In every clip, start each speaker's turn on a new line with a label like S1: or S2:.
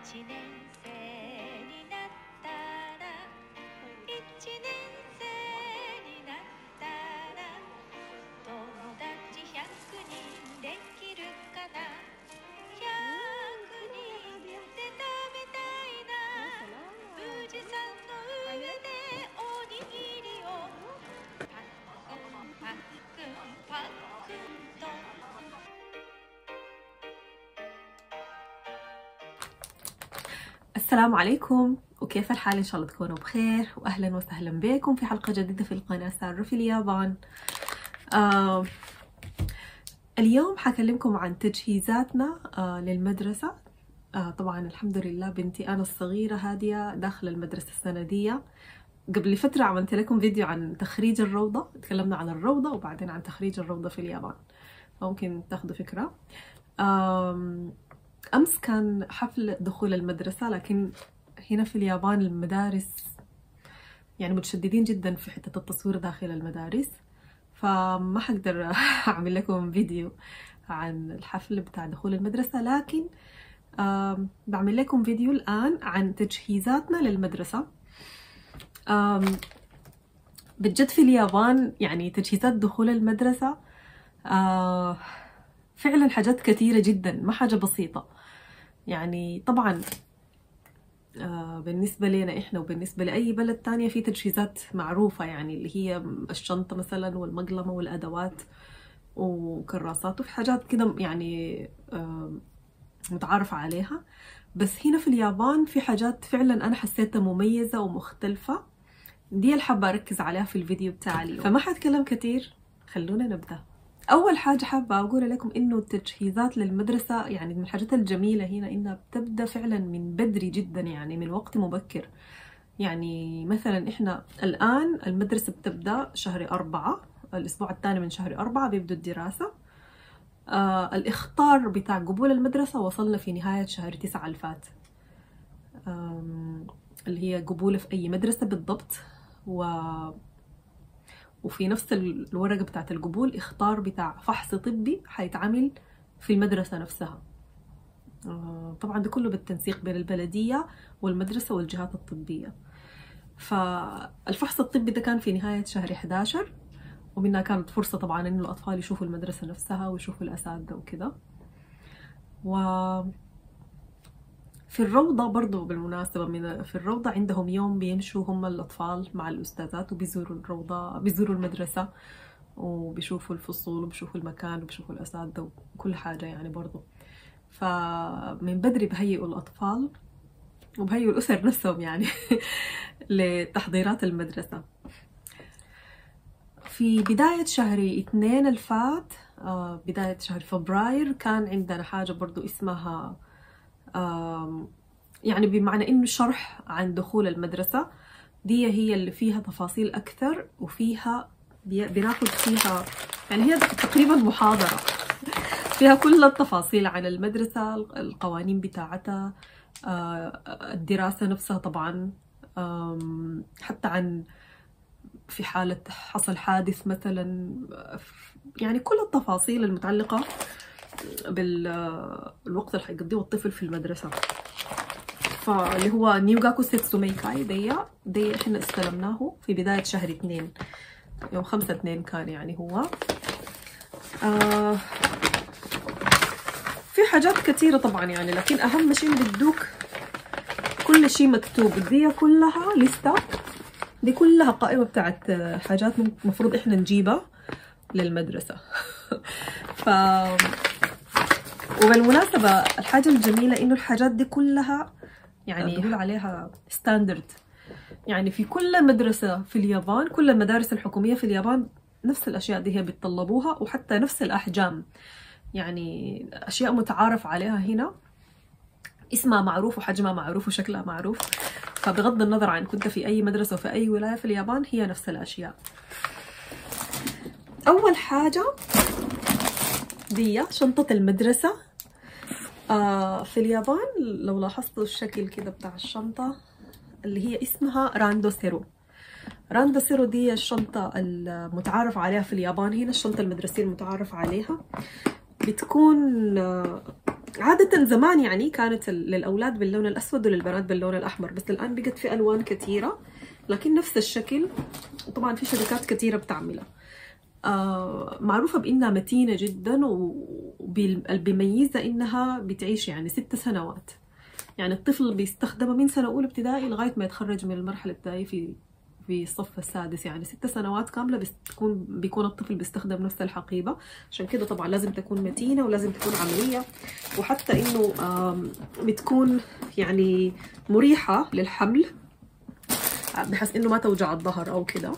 S1: 一年生になったら一年生になったら友達100人できるかな100人で食べたいな富士山の上でおにぎりをパックンパックンパックンと
S2: السلام عليكم وكيف الحال إن شاء الله تكونوا بخير وأهلا وسهلا بكم في حلقة جديدة في القناة سارة في اليابان آه اليوم حكلمكم عن تجهيزاتنا آه للمدرسة آه طبعا الحمد لله بنتي أنا الصغيرة هادية داخل المدرسة السندية قبل فترة عملت لكم فيديو عن تخريج الروضة تكلمنا عن الروضة وبعدين عن تخريج الروضة في اليابان ممكن تاخذوا فكرة آم أمس كان حفل دخول المدرسة لكن هنا في اليابان المدارس يعني متشددين جدا في حتة التصوير داخل المدارس فما حقدر أعمل لكم فيديو عن الحفل بتاع دخول المدرسة لكن آم، بعمل لكم فيديو الآن عن تجهيزاتنا للمدرسة آم، بجد في اليابان يعني تجهيزات دخول المدرسة آه فعلا حاجات كثيرة جدا ما حاجة بسيطة يعني طبعا آه بالنسبة لنا إحنا وبالنسبة لأي بلد تانية في تجهيزات معروفة يعني اللي هي الشنطة مثلا والمقلمة والأدوات وكراسات وفي حاجات كده يعني آه متعارف عليها بس هنا في اليابان في حاجات فعلا أنا حسيتها مميزة ومختلفة دي اللي حابة أركز عليها في الفيديو بتاعي اليوم فما حتكلم كتير خلونا نبدأ أول حاجة حابة أقول لكم إنه التجهيزات للمدرسة يعني من الحاجات الجميلة هنا إنها بتبدأ فعلا من بدري جدا يعني من وقت مبكر يعني مثلا إحنا الآن المدرسة بتبدأ شهر أربعة الأسبوع الثاني من شهر أربعة بيبدو الدراسة آه الإخطار بتاع قبول المدرسة وصلنا في نهاية شهر تسعة الفات آم، اللي هي قبول في أي مدرسة بالضبط و وفي نفس ال- الورقة بتاعت القبول اختار بتاع فحص طبي حيتعمل في المدرسة نفسها آه، طبعا ده كله بالتنسيق بين البلدية والمدرسة والجهات الطبية فالفحص الطبي ده كان في نهاية شهر 11 ومنها كانت فرصة طبعا إنه الأطفال يشوفوا المدرسة نفسها ويشوفوا الأساتذة وكده و في الروضة برضو بالمناسبة من في الروضة عندهم يوم بيمشوا هم الأطفال مع الأستاذات وبيزوروا الروضة بيزوروا المدرسة وبيشوفوا الفصول وبيشوفوا المكان وبيشوفوا الأساتذة وكل حاجة يعني برضو فمن بدري بهيئوا الأطفال وبهيئوا الأسر نفسهم يعني لتحضيرات المدرسة في بداية شهر اثنين الفات آه، بداية شهر فبراير كان عندنا حاجة برضو اسمها آم، يعني بمعنى انه شرح عن دخول المدرسة دي هي اللي فيها تفاصيل اكثر وفيها بي- بناخد فيها يعني هي تقريبا محاضرة فيها كل التفاصيل عن المدرسة القوانين بتاعتها آه، الدراسة نفسها طبعا آم، حتى عن في حالة حصل حادث مثلا يعني كل التفاصيل المتعلقة بالوقت اللي حيقضيه الطفل في المدرسة فاللي هو نيوغاكو سيتسوميكاي دي دي احنا استلمناه في بداية شهر اثنين يوم خمسة اثنين كان يعني هو آه في حاجات كثيرة طبعا يعني لكن أهم شيء بدوك كل شيء مكتوب دي كلها لستة دي كلها قائمة بتاعت حاجات المفروض احنا نجيبها للمدرسة ف وبالمناسبة الحاجة الجميلة إنه الحاجات دي كلها يعني بيقول عليها ستاندرد يعني في كل مدرسة في اليابان كل المدارس الحكومية في اليابان نفس الأشياء دي هي بيتطلبوها وحتى نفس الأحجام يعني أشياء متعارف عليها هنا اسمها معروف وحجمها معروف وشكلها معروف فبغض النظر عن كنت في أي مدرسة وفي أي ولاية في اليابان هي نفس الأشياء أول حاجة دي شنطة المدرسة آه في اليابان لو لاحظتوا الشكل كده بتاع الشنطة اللي هي اسمها راندو سيرو راندو سيرو دي الشنطة المتعارف عليها في اليابان هنا الشنطة المدرسية المتعارف عليها بتكون آه، عادة زمان يعني كانت ال- للأولاد باللون الأسود وللبنات باللون الأحمر بس الآن بقت في ألوان كثيرة لكن نفس الشكل طبعا في شركات كثيرة بتعملها آه معروفة بإنها متينة جدا واللي بيميزها إنها بتعيش يعني ست سنوات يعني الطفل بيستخدمها من سنة أولى ابتدائي لغاية ما يتخرج من المرحلة الابتدائية في في الصف السادس يعني ست سنوات كاملة بتكون بيكون الطفل بيستخدم نفس الحقيبة عشان كده طبعا لازم تكون متينة ولازم تكون عملية وحتى إنه آم، بتكون يعني مريحة للحمل بحيث إنه ما توجع الظهر أو كده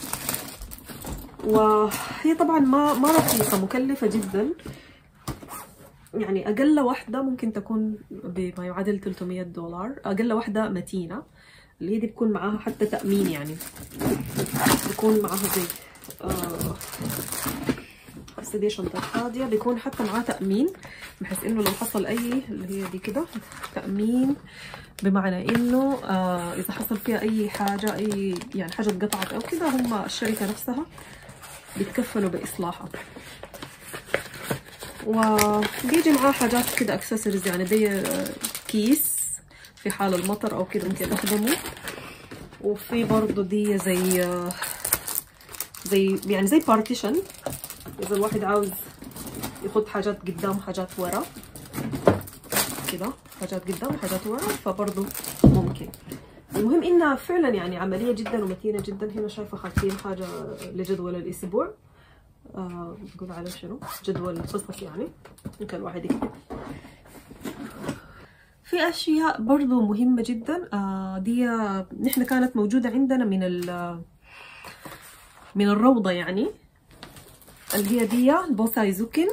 S2: وهي طبعا ما ما رخيصة مكلفة جدا يعني أقل واحدة ممكن تكون بما يعادل 300 دولار أقل واحدة متينة اللي هي دي بيكون معاها حتى تأمين يعني بيكون معاها زي آه هسه دي شنطة فاضية بيكون حتى معاها تأمين بحيث إنه لو حصل أي اللي هي دي كده تأمين بمعنى إنه آه إذا حصل فيها أي حاجة أي يعني حاجة اتقطعت أو كده هم الشركة نفسها بيتكفلوا بإصلاحها وبيجي معاه حاجات كده اكسسوارز يعني دي آه، كيس في حال المطر او كده ممكن اخدمه وفي برضو دي زي آه، زي يعني زي بارتيشن اذا الواحد عاوز يحط حاجات قدام حاجات ورا كده حاجات قدام وحاجات ورا فبرضو ممكن المهم انها فعلا يعني عمليه جدا ومتينه جدا هنا شايفه حاطين حاجه لجدول الاسبوع آه بقول على شنو جدول قصص يعني ممكن الواحد يكتب في اشياء برضو مهمه جدا آه دي نحن كانت موجوده عندنا من ال من الروضه يعني اللي هي دي البوسايزوكن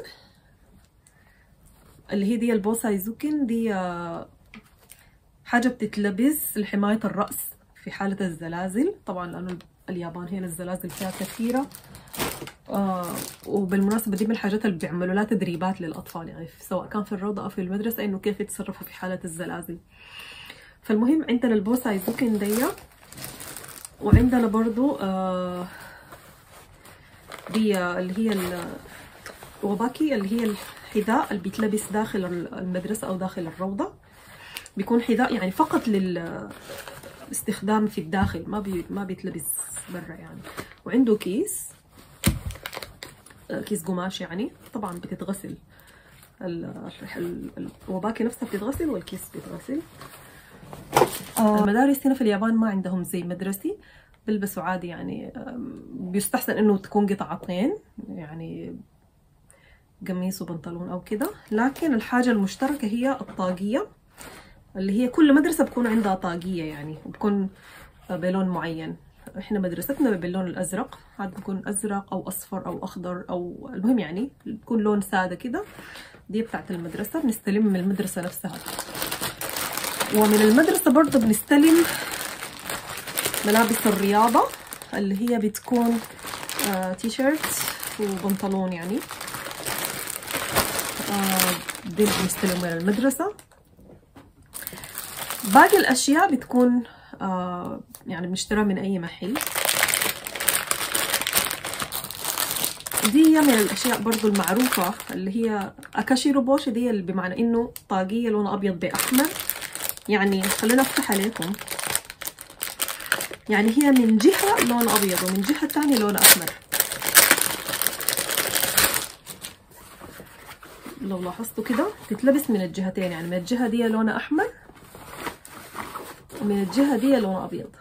S2: اللي هي دي البوسايزوكن دي آه، حاجة بتتلبس لحماية الرأس في حالة الزلازل طبعا لأنه اليابان هنا الزلازل فيها كثيرة آه وبالمناسبة دي من الحاجات اللي بيعملوا لها تدريبات للأطفال يعني سواء كان في الروضة أو في المدرسة إنه كيف يتصرفوا في حالة الزلازل فالمهم عندنا البوسايزوكن دي وعندنا برضو آه دي اللي هي ال- الوباكي اللي هي الحذاء اللي بيتلبس داخل المدرسة أو داخل الروضة بيكون حذاء يعني فقط للاستخدام في الداخل ما بي ما بيتلبس برا يعني وعنده كيس آه، كيس قماش يعني طبعا بتتغسل ال- ال- الوباكي نفسها بتتغسل والكيس بيتغسل آه، المدارس هنا في اليابان ما عندهم زي مدرسي بيلبسوا عادي يعني آم، بيستحسن انه تكون قطعتين يعني قميص وبنطلون او كده لكن الحاجة المشتركة هي الطاقية اللي هي كل مدرسة بكون عندها طاقية يعني وبكون بلون معين احنا مدرستنا باللون الازرق عاد بكون ازرق او اصفر او اخضر او المهم يعني بكون لون سادة كده دي بتاعت المدرسة بنستلم من المدرسة نفسها ومن المدرسة برضه بنستلم ملابس الرياضة اللي هي بتكون آه تي شيرت وبنطلون يعني آه دي اللي بنستلم من المدرسة باقي الأشياء بتكون آه يعني بنشتريها من أي محل دي من الأشياء برضو المعروفة اللي هي أكاشي روبوشي دي اللي بمعنى إنه طاقية لونها أبيض بأحمر يعني خلينا أفتح عليكم يعني هي من جهة لون أبيض ومن جهة تانية لون أحمر لو لاحظتوا كده تتلبس من الجهتين يعني من الجهة دي لونها أحمر ومن الجهة دي لونها أبيض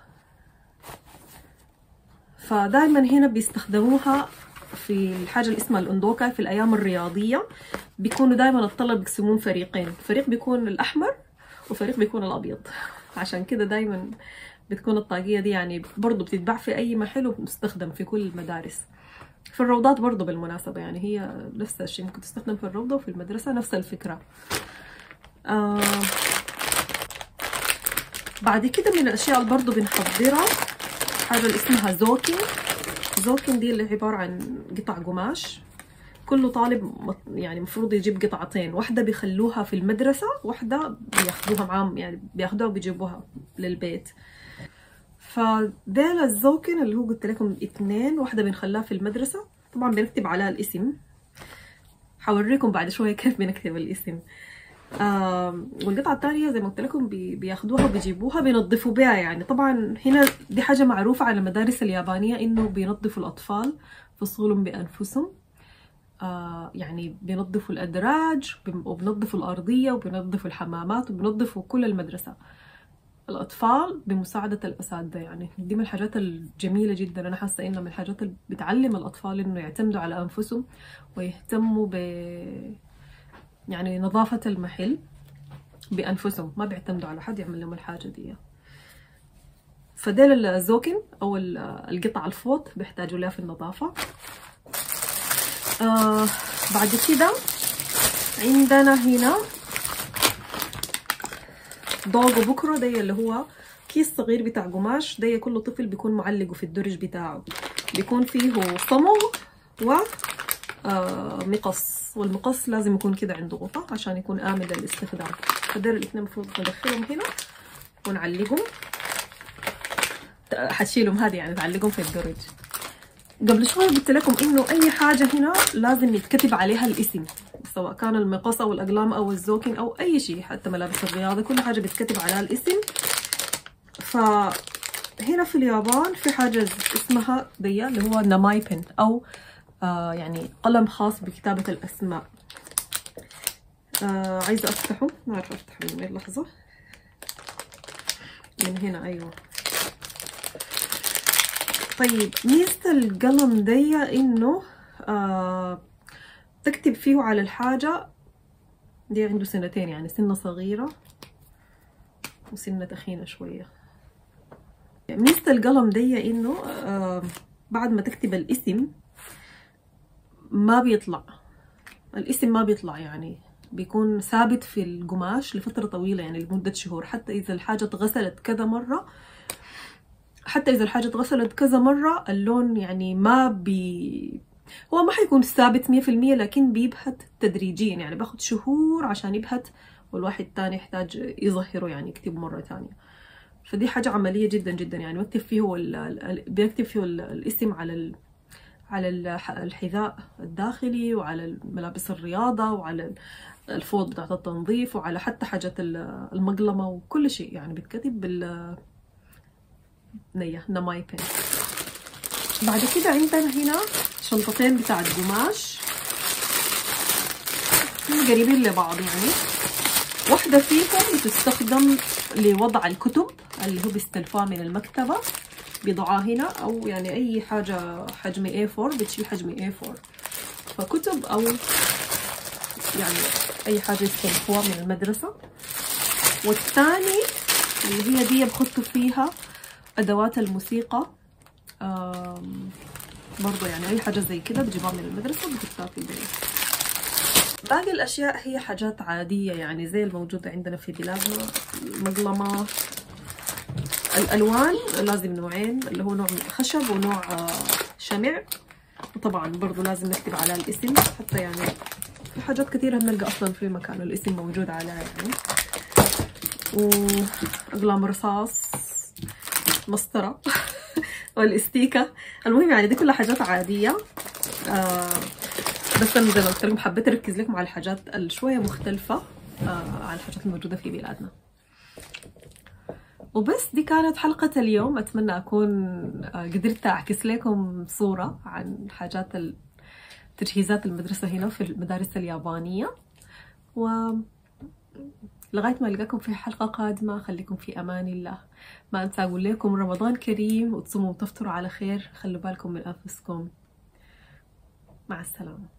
S2: فدائما هنا بيستخدموها في الحاجة اللي اسمها الأندوكا في الأيام الرياضية بيكونوا دائما الطلب بيقسمون فريقين فريق بيكون الأحمر وفريق بيكون الأبيض عشان كده دائما بتكون الطاقية دي يعني برضو بتتباع في أي محل وبتستخدم في كل المدارس في الروضات برضو بالمناسبة يعني هي نفس الشيء ممكن تستخدم في الروضة وفي المدرسة نفس الفكرة آه بعد كده من الأشياء اللي برضو بنحضرها حاجة اللي اسمها زوكين زوكين دي اللي عبارة عن قطع قماش كل طالب مط- يعني مفروض يجيب قطعتين واحدة بيخلوها في المدرسة واحدة بياخدوها معاهم يعني بياخدوها وبيجيبوها للبيت فديل الزوكن اللي هو قلت لكم اثنين واحدة بنخليها في المدرسة طبعا بنكتب عليها الاسم حوريكم بعد شوية كيف بنكتب الاسم آم، والقطعة الثانية زي ما قلت لكم بي- بياخدوها وبيجيبوها بينظفوا بها يعني طبعا هنا دي حاجة معروفة على المدارس اليابانية إنه بينظفوا الأطفال فصولهم بأنفسهم آه يعني بينظفوا الأدراج وبي- وبينظفوا الأرضية وبينظفوا الحمامات وبينظفوا كل المدرسة الأطفال بمساعدة الأساتذة يعني دي من الحاجات الجميلة جدا أنا حاسة إنها من الحاجات اللي بتعلم الأطفال إنه يعتمدوا على أنفسهم ويهتموا ب يعني نظافة المحل بأنفسهم ما بيعتمدوا على حد يعمل لهم الحاجة دي فديل الزوكن أو ال- القطع الفوط بيحتاجوا لها في النظافة آه بعد كده عندنا هنا ضاغ بكرة ده اللي هو كيس صغير بتاع قماش ده كل طفل بيكون معلقه في الدرج بتاعه بيكون فيه صمغ و آه، مقص والمقص لازم يكون كده عنده غطاء عشان يكون آمن للاستخدام فدول الاثنين المفروض ندخلهم هنا ونعلقهم ت- حتشيلهم هذه يعني تعلقهم في الدرج قبل شوية قلت لكم انه اي حاجة هنا لازم يتكتب عليها الاسم سواء كان المقص او الاقلام او الزوكن او اي شيء حتى ملابس الرياضة كل حاجة بيتكتب عليها الاسم فهنا في اليابان في حاجة اسمها دي اللي هو ناماي بن او آه يعني قلم خاص بكتابة الاسماء آه عايزة افتحه ما اعرف افتحه من وين لحظة من هنا ايوه طيب ميزة القلم دي انه آه تكتب فيه على الحاجة دي عنده سنتين يعني سنة صغيرة وسنة تخينة شوية ميزة القلم دي انه آه بعد ما تكتب الاسم ما بيطلع الاسم ما بيطلع يعني بيكون ثابت في القماش لفترة طويلة يعني لمدة شهور حتى إذا الحاجة اتغسلت كذا مرة حتى إذا الحاجة اتغسلت كذا مرة اللون يعني ما بي هو ما حيكون ثابت مية في المية لكن بيبهت تدريجيا يعني باخد شهور عشان يبهت والواحد تاني يحتاج يظهره يعني يكتبه مرة تانية فدي حاجة عملية جدا جدا يعني بكتب فيه ال- ال- بيكتب فيه ال- الاسم على ال... على الح- الحذاء الداخلي وعلى ملابس الرياضة وعلى الفوط بتاعت التنظيف وعلى حتى حاجة ال- المقلمة وكل شيء يعني بيتكتب بال نية نماي بين بعد كده عندنا هنا شنطتين بتاعت قماش هم قريبين لبعض يعني واحدة فيهم بتستخدم لوضع الكتب اللي هو بيستلفوها من المكتبة بيضعوها هنا أو يعني أي حاجة حجم A4 بتشيل حجم A4 فكتب أو يعني أي حاجة يستلفوها من المدرسة والثاني اللي هي دي بحطوا فيها أدوات الموسيقى آم، برضو يعني أي حاجة زي كده بجيبها من المدرسة بتحطها في البيت باقي الأشياء هي حاجات عادية يعني زي الموجودة عندنا في بلادنا مقلمة الألوان لازم نوعين اللي هو نوع خشب ونوع آه، شمع وطبعا برضو لازم نكتب على الاسم حتى يعني في حاجات كثيرة بنلقى أصلا في مكان الاسم موجود عليها يعني وأقلام رصاص مسطرة والاستيكة المهم يعني دي كلها حاجات عادية آه بس أنا زي ما قلت لكم حبيت أركز لكم على الحاجات الشوية مختلفة آه على الحاجات الموجودة في بلادنا وبس دي كانت حلقة اليوم أتمنى أكون آه، قدرت أعكس لكم صورة عن حاجات ال- تجهيزات المدرسة هنا في المدارس اليابانية و لغاية ما ألقاكم في حلقة قادمة خليكم في أمان الله ما أنسى أقول لكم رمضان كريم وتصوموا وتفطروا على خير خلوا بالكم من أنفسكم مع السلامة